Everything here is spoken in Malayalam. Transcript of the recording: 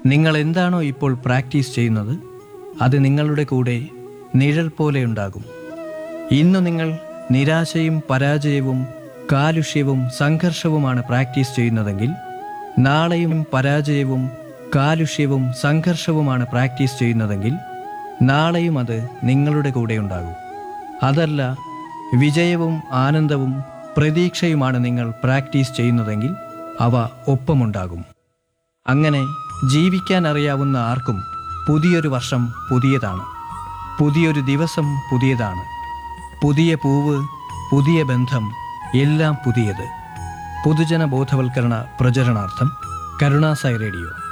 നിങ്ങൾ എന്താണോ ഇപ്പോൾ പ്രാക്ടീസ് ചെയ്യുന്നത് അത് നിങ്ങളുടെ കൂടെ നിഴൽ പോലെ ഉണ്ടാകും ഇന്ന് നിങ്ങൾ നിരാശയും പരാജയവും കാലുഷ്യവും സംഘർഷവുമാണ് പ്രാക്ടീസ് ചെയ്യുന്നതെങ്കിൽ നാളെയും പരാജയവും കാലുഷ്യവും സംഘർഷവുമാണ് പ്രാക്ടീസ് ചെയ്യുന്നതെങ്കിൽ നാളെയും അത് നിങ്ങളുടെ കൂടെ ഉണ്ടാകും അതല്ല വിജയവും ആനന്ദവും പ്രതീക്ഷയുമാണ് നിങ്ങൾ പ്രാക്ടീസ് ചെയ്യുന്നതെങ്കിൽ അവ ഒപ്പമുണ്ടാകും അങ്ങനെ ജീവിക്കാൻ അറിയാവുന്ന ആർക്കും പുതിയൊരു വർഷം പുതിയതാണ് പുതിയൊരു ദിവസം പുതിയതാണ് പുതിയ പൂവ് പുതിയ ബന്ധം എല്ലാം പുതിയത് പൊതുജന ബോധവൽക്കരണ പ്രചരണാർത്ഥം കരുണാസായി റേഡിയോ